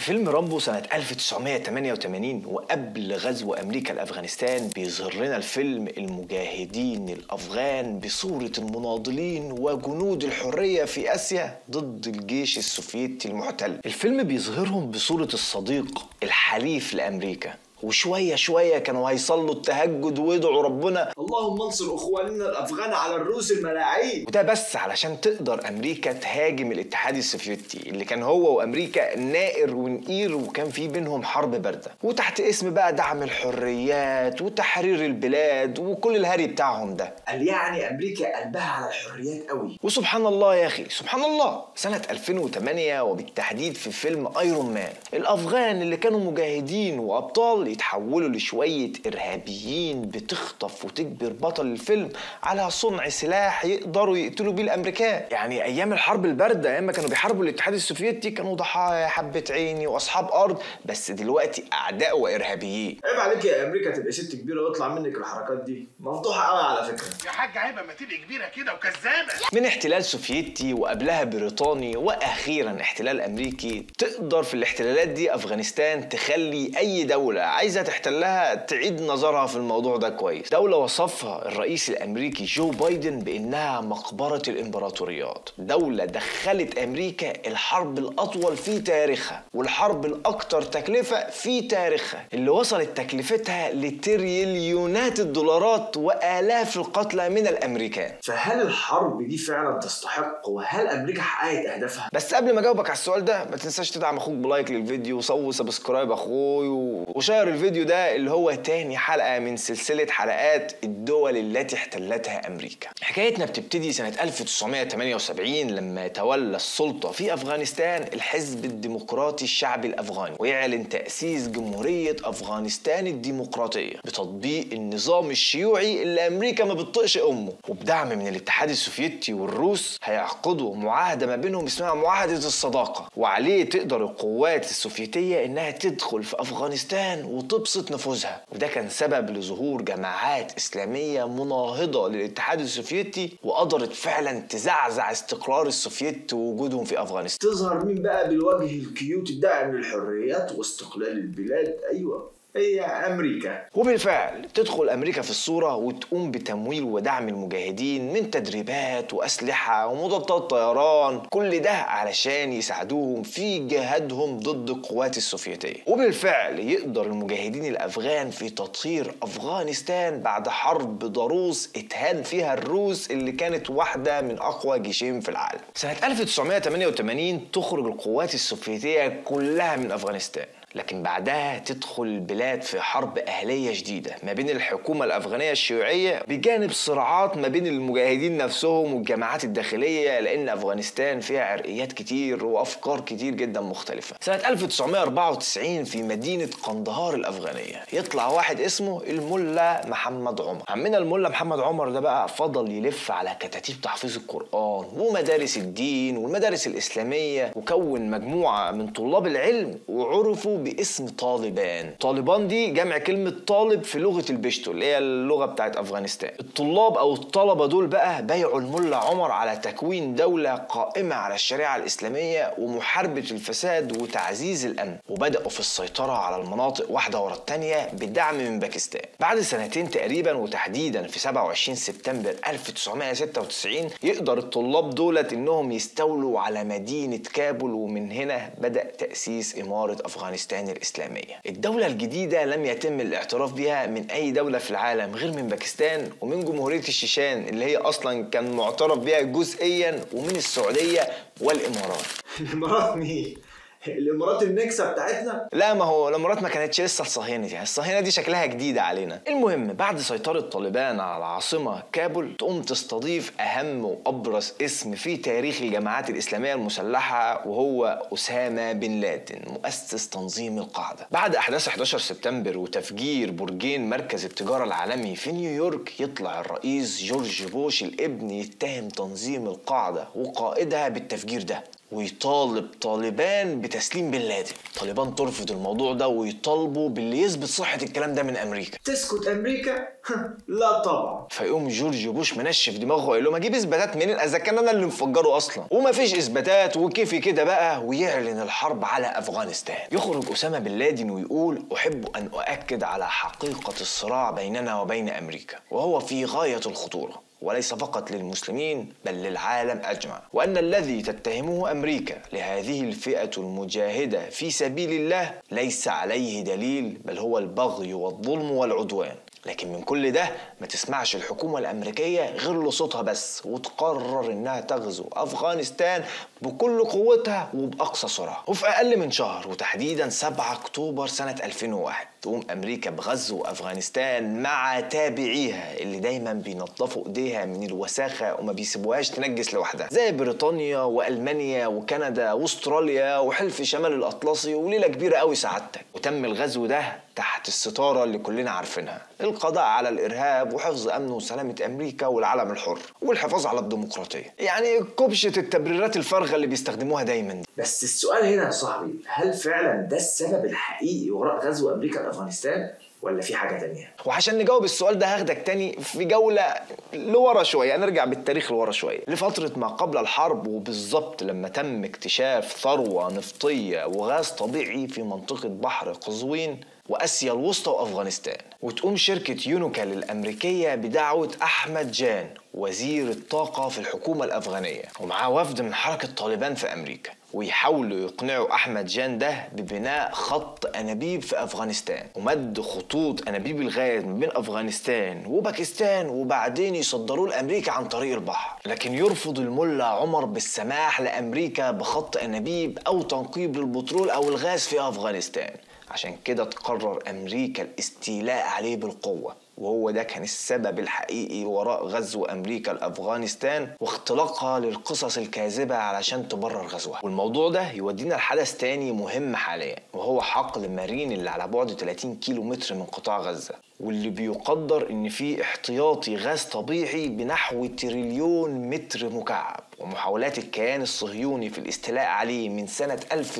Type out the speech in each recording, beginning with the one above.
فيلم رامبو سنة 1988 وقبل غزو أمريكا لأفغانستان بيظهر لنا الفيلم المجاهدين الأفغان بصورة المناضلين وجنود الحرية في آسيا ضد الجيش السوفيتي المحتل الفيلم بيظهرهم بصورة الصديق الحليف لأمريكا وشوية شوية كانوا هيصلوا التهجد ويدعوا ربنا اللهم انصر اخواننا الافغان على الروس الملاعين وده بس علشان تقدر امريكا تهاجم الاتحاد السوفيتي اللي كان هو وامريكا نائر ونقير وكان في بينهم حرب بارده وتحت اسم بقى دعم الحريات وتحرير البلاد وكل الهري بتاعهم ده قال يعني امريكا قلبها على الحريات قوي وسبحان الله يا اخي سبحان الله سنة 2008 وبالتحديد في فيلم ايرون مان الافغان اللي كانوا مجاهدين وابطال يتحولوا لشوية ارهابيين بتخطف وتجبر بطل الفيلم على صنع سلاح يقدروا يقتلوا بيه الامريكان يعني ايام الحرب الباردة ايام ما كانوا بيحاربوا الاتحاد السوفيتي كانوا ضحايا حبة عيني واصحاب ارض بس دلوقتي اعداء وارهابيين عيب عليك يا امريكا تبقى ست كبيره ويطلع منك الحركات دي مفضوحه قوي على فكره يا حاج عيب اما تبقي كبيره كده وكذابه من احتلال سوفيتي وقبلها بريطاني واخيرا احتلال امريكي تقدر في الاحتلالات دي افغانستان تخلي اي دوله عايزه تحتلها تعيد نظرها في الموضوع ده كويس دوله وصفها الرئيس الامريكي جو بايدن بانها مقبره الامبراطوريات دوله دخلت امريكا الحرب الاطول في تاريخها والحرب الاكثر تكلفه في تاريخها اللي وصلت تكلفتها لتريليونات الدولارات والاف القتلى من الامريكان فهل الحرب دي فعلا تستحق وهل امريكا حققت اهدافها بس قبل ما اجاوبك على السؤال ده ما تنساش تدعم اخوك بلايك للفيديو وصو سبسكرايب اخوي و- وشير الفيديو ده اللي هو تاني حلقه من سلسله حلقات الدول التي احتلتها امريكا حكايتنا بتبتدي سنه 1978 لما تولى السلطه في افغانستان الحزب الديمقراطي الشعبي الافغاني ويعلن تاسيس جمهوريه افغانستان الديمقراطيه بتطبيق النظام الشيوعي اللي امريكا ما بتطقش امه وبدعم من الاتحاد السوفيتي والروس هيعقدوا معاهده ما بينهم اسمها معاهده الصداقه وعليه تقدر القوات السوفيتيه انها تدخل في افغانستان وتبسط نفوذها وده كان سبب لظهور جماعات اسلاميه مناهضه للاتحاد السوفيتي وقدرت فعلا تزعزع استقرار السوفيت ووجودهم في افغانستان تظهر مين بقى بالوجه الكيوت الداعم للحريات واستقلال البلاد ايوه هي امريكا وبالفعل تدخل امريكا في الصوره وتقوم بتمويل ودعم المجاهدين من تدريبات واسلحه ومضادات طيران كل ده علشان يساعدوهم في جهادهم ضد القوات السوفيتيه وبالفعل يقدر المجاهدين الافغان في تطهير افغانستان بعد حرب ضروس اتهان فيها الروس اللي كانت واحده من اقوى جيشين في العالم سنه 1988 تخرج القوات السوفيتيه كلها من افغانستان لكن بعدها تدخل البلاد في حرب أهلية جديدة ما بين الحكومة الأفغانية الشيوعية بجانب صراعات ما بين المجاهدين نفسهم والجماعات الداخلية لأن أفغانستان فيها عرقيات كتير وأفكار كتير جدا مختلفة سنة 1994 في مدينة قندهار الأفغانية يطلع واحد اسمه الملا محمد عمر عمنا الملا محمد عمر ده بقى فضل يلف على كتاتيب تحفيظ القرآن ومدارس الدين والمدارس الإسلامية وكون مجموعة من طلاب العلم وعرفوا باسم طالبان طالبان دي جمع كلمة طالب في لغة البشتو اللي هي اللغة بتاعت أفغانستان الطلاب أو الطلبة دول بقى بايعوا الملا عمر على تكوين دولة قائمة على الشريعة الإسلامية ومحاربة الفساد وتعزيز الأمن وبدأوا في السيطرة على المناطق واحدة ورا التانية بدعم من باكستان بعد سنتين تقريبا وتحديدا في 27 سبتمبر 1996 يقدر الطلاب دولت انهم يستولوا على مدينة كابول ومن هنا بدأ تأسيس إمارة أفغانستان الإسلامية الدولة الجديدة لم يتم الاعتراف بها من أي دولة في العالم غير من باكستان ومن جمهورية الشيشان اللي هي أصلا كان معترف بها جزئيا ومن السعودية والإمارات الامارات مين الامارات النكسه بتاعتنا لا ما هو الامارات ما كانتش لسه الصهيونة يعني الصهيونة دي شكلها جديدة علينا المهم بعد سيطرة طالبان على العاصمة كابول تقوم تستضيف أهم وأبرز اسم في تاريخ الجماعات الإسلامية المسلحة وهو أسامة بن لادن مؤسس تنظيم القاعدة بعد أحداث 11 سبتمبر وتفجير برجين مركز التجارة العالمي في نيويورك يطلع الرئيس جورج بوش الابن يتهم تنظيم القاعدة وقائدها بالتفجير ده ويطالب طالبان بتسليم بن لادن طالبان ترفض الموضوع ده ويطالبوا باللي يثبت صحة الكلام ده من أمريكا تسكت امريكا لا طبعا فيقوم جورج بوش منشف دماغه وقال لهم اجيب اثباتات منين اذا كان انا اللي مفجره اصلا ومفيش اثباتات وكيفي كده بقى ويعلن الحرب على افغانستان يخرج اسامه بن لادن ويقول احب ان اؤكد على حقيقه الصراع بيننا وبين امريكا وهو في غايه الخطوره وليس فقط للمسلمين بل للعالم اجمع وان الذي تتهمه امريكا لهذه الفئه المجاهده في سبيل الله ليس عليه دليل بل هو البغي والظلم والعدوان لكن من كل ده ما تسمعش الحكومة الأمريكية غير لصوتها بس وتقرر إنها تغزو أفغانستان بكل قوتها وبأقصى سرعة وفي أقل من شهر وتحديدا 7 أكتوبر سنة 2001 تقوم أمريكا بغزو أفغانستان مع تابعيها اللي دايما بينظفوا إيديها من الوساخة وما بيسيبوهاش تنجس لوحدها زي بريطانيا وألمانيا وكندا واستراليا وحلف شمال الأطلسي وليلة كبيرة قوي سعادتك وتم الغزو ده تحت الستارة اللي كلنا عارفينها القضاء على الإرهاب وحفظ أمن وسلامة أمريكا والعالم الحر والحفاظ على الديمقراطية يعني كبشة التبريرات الفارغة اللي بيستخدموها دايما دي بس السؤال هنا يا صاحبي هل فعلا ده السبب الحقيقي وراء غزو امريكا لافغانستان ولا في حاجه تانية وعشان نجاوب السؤال ده هاخدك تاني في جولة لورا شوية نرجع بالتاريخ لورا شوية لفترة ما قبل الحرب وبالظبط لما تم اكتشاف ثروة نفطية وغاز طبيعي في منطقة بحر قزوين واسيا الوسطى وافغانستان وتقوم شركه يونوكال الامريكيه بدعوه احمد جان وزير الطاقه في الحكومه الافغانيه ومعاه وفد من حركه طالبان في امريكا ويحاولوا يقنعوا احمد جان ده ببناء خط انابيب في افغانستان ومد خطوط انابيب الغاز ما بين افغانستان وباكستان وبعدين يصدروه لامريكا عن طريق البحر لكن يرفض الملا عمر بالسماح لامريكا بخط انابيب او تنقيب للبترول او الغاز في افغانستان عشان كده تقرر امريكا الاستيلاء عليه بالقوه وهو ده كان السبب الحقيقي وراء غزو امريكا لافغانستان واختلاقها للقصص الكاذبه علشان تبرر غزوها والموضوع ده يودينا لحدث تاني مهم حاليا وهو حقل مارين اللي على بعد 30 كيلو متر من قطاع غزه واللي بيقدر ان فيه احتياطي غاز طبيعي بنحو تريليون متر مكعب ومحاولات الكيان الصهيوني في الاستيلاء عليه من سنة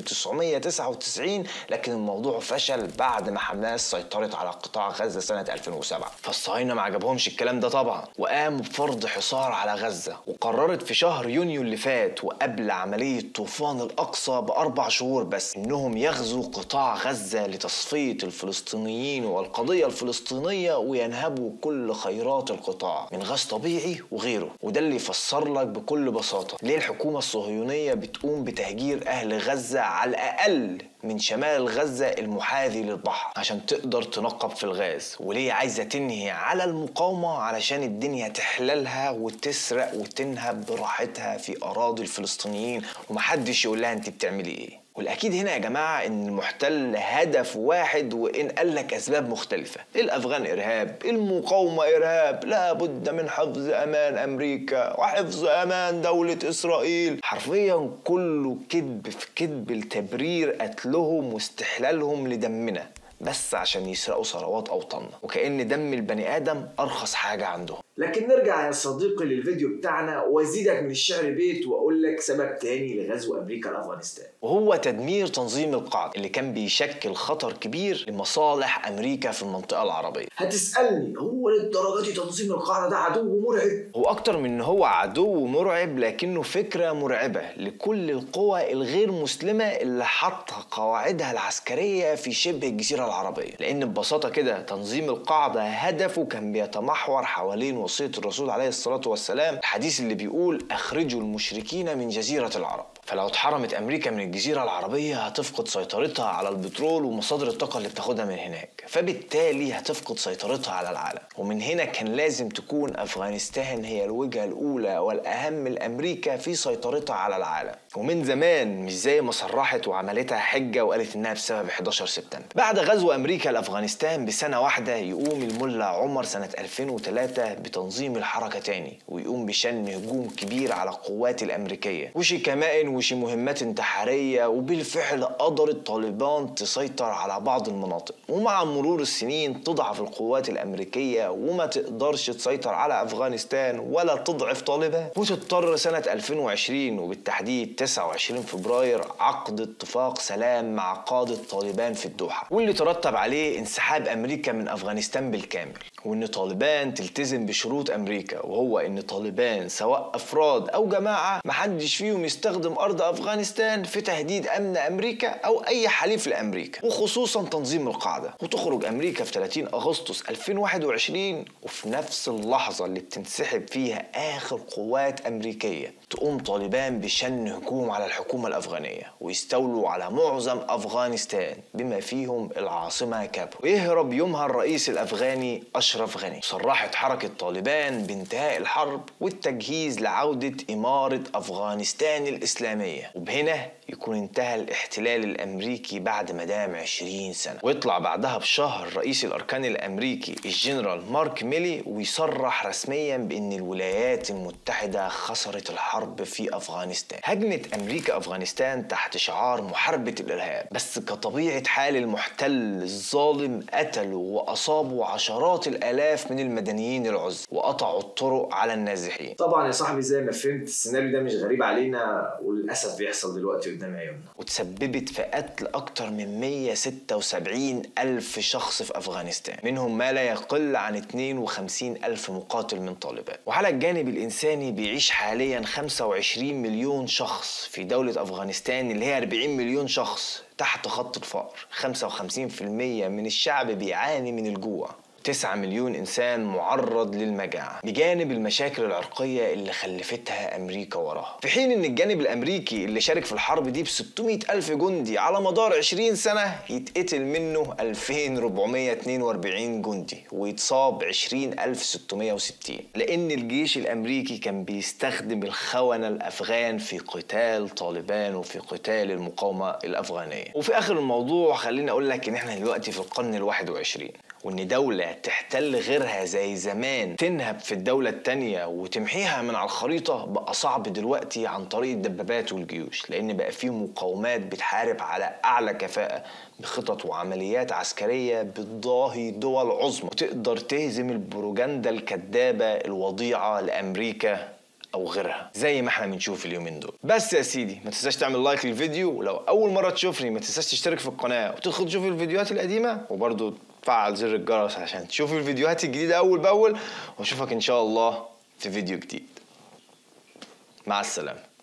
1999 لكن الموضوع فشل بعد ما حماس سيطرت على قطاع غزة سنة 2007 فالصهاينة ما عجبهمش الكلام ده طبعا وقاموا بفرض حصار على غزة وقررت في شهر يونيو اللي فات وقبل عملية طوفان الأقصى بأربع شهور بس إنهم يغزوا قطاع غزة لتصفية الفلسطينيين والقضية الفلسطينية وينهبوا كل خيرات القطاع من غاز طبيعي وغيره وده اللي يفسر لك بكل بساطة ليه الحكومة الصهيونية بتقوم بتهجير أهل غزة على الأقل من شمال غزة المحاذي للبحر عشان تقدر تنقب في الغاز وليه عايزة تنهي على المقاومة علشان الدنيا تحللها وتسرق وتنهب براحتها في أراضي الفلسطينيين ومحدش يقول لها انت بتعملي ايه والاكيد هنا يا جماعه ان المحتل هدف واحد وان قال لك اسباب مختلفه الافغان ارهاب المقاومه ارهاب لا بد من حفظ امان امريكا وحفظ امان دوله اسرائيل حرفيا كله كذب في كذب لتبرير قتلهم واستحلالهم لدمنا بس عشان يسرقوا ثروات اوطاننا وكأن دم البني ادم ارخص حاجه عندهم لكن نرجع يا صديقي للفيديو بتاعنا وازيدك من الشعر بيت واقول لك سبب تاني لغزو امريكا لافغانستان وهو تدمير تنظيم القاعدة اللي كان بيشكل خطر كبير لمصالح أمريكا في المنطقة العربية هتسالني هو للدرجه دي تنظيم القاعده ده عدو مرعب هو أكتر من إن هو عدو مرعب لكنه فكرة مرعبة لكل القوى الغير مسلمة اللي حاطة قواعدها العسكرية في شبه الجزيرة العربية لأن ببساطة كده تنظيم القاعدة هدفه كان بيتمحور حوالين وصية الرسول عليه الصلاة والسلام الحديث اللي بيقول أخرجوا المشركين من جزيرة العرب فلو اتحرمت امريكا من الجزيره العربيه هتفقد سيطرتها على البترول ومصادر الطاقه اللي بتاخدها من هناك فبالتالي هتفقد سيطرتها على العالم ومن هنا كان لازم تكون افغانستان هي الوجهه الاولى والاهم لامريكا في سيطرتها على العالم ومن زمان مش زي ما صرحت وعملتها حجه وقالت انها بسبب 11 سبتمبر بعد غزو امريكا لافغانستان بسنه واحده يقوم الملا عمر سنه 2003 بتنظيم الحركه تاني ويقوم بشن هجوم كبير على القوات الامريكيه وشيكامائن وشي مهمات انتحارية وبالفعل قدرت طالبان تسيطر على بعض المناطق ومع مرور السنين تضعف القوات الأمريكية وما تقدرش تسيطر على أفغانستان ولا تضعف طالبان وتضطر سنة 2020 وبالتحديد 29 فبراير عقد اتفاق سلام مع قادة طالبان في الدوحة واللي ترتب عليه انسحاب أمريكا من أفغانستان بالكامل وإن طالبان تلتزم بشروط أمريكا وهو إن طالبان سواء أفراد أو جماعة محدش فيهم يستخدم أرض أفغانستان في تهديد أمن أمريكا أو أي حليف لأمريكا وخصوصا تنظيم القاعدة وتخرج أمريكا في 30 أغسطس 2021 وفي نفس اللحظة اللي بتنسحب فيها آخر قوات أمريكية تقوم طالبان بشن هجوم على الحكومة الأفغانية ويستولوا على معظم أفغانستان بما فيهم العاصمة كابول ويهرب يومها الرئيس الأفغاني أشرف غني صرحت حركة طالبان بانتهاء الحرب والتجهيز لعودة إمارة أفغانستان الإسلامية وبهنا يكون انتهى الاحتلال الأمريكي بعد ما دام 20 سنة ويطلع بعدها بشهر رئيس الأركان الأمريكي الجنرال مارك ميلي ويصرح رسميا بأن الولايات المتحدة خسرت الحرب في أفغانستان هجمت أمريكا أفغانستان تحت شعار محاربة الإرهاب بس كطبيعة حال المحتل الظالم قتلوا وأصابوا عشرات الآلاف من المدنيين العزل وقطعوا الطرق على النازحين طبعا يا صاحبي زي ما فهمت السيناريو ده مش غريب علينا وللاسف بيحصل دلوقتي قدام عيوننا وتسببت في قتل أكتر من 176 ألف شخص في أفغانستان منهم ما لا يقل عن 52 ألف مقاتل من طالبان وعلى الجانب الإنساني بيعيش حاليا 25 مليون شخص في دولة أفغانستان اللي هي 40 مليون شخص تحت خط الفقر 55% من الشعب بيعاني من الجوع 9 مليون إنسان معرض للمجاعة بجانب المشاكل العرقية اللي خلفتها أمريكا وراها في حين إن الجانب الأمريكي اللي شارك في الحرب دي ب 600 ألف جندي على مدار 20 سنة يتقتل منه 2442 جندي ويتصاب 20660 لأن الجيش الأمريكي كان بيستخدم الخونة الأفغان في قتال طالبان وفي قتال المقاومة الأفغانية وفي آخر الموضوع خليني أقول لك إن إحنا دلوقتي في القرن الواحد وعشرين وإن دولة تحتل غيرها زي زمان تنهب في الدولة التانية وتمحيها من على الخريطة بقى صعب دلوقتي عن طريق الدبابات والجيوش لأن بقى في مقاومات بتحارب على أعلى كفاءة بخطط وعمليات عسكرية بتضاهي دول عظمى وتقدر تهزم البروجندا الكذابة الوضيعة لأمريكا او غيرها زي ما احنا بنشوف اليومين دول بس يا سيدي ما تنساش تعمل لايك للفيديو ولو اول مره تشوفني ما تنساش تشترك في القناه وتدخل تشوف الفيديوهات القديمه وبرضو تفعل زر الجرس عشان تشوف الفيديوهات الجديده اول باول واشوفك ان شاء الله في فيديو جديد مع السلامه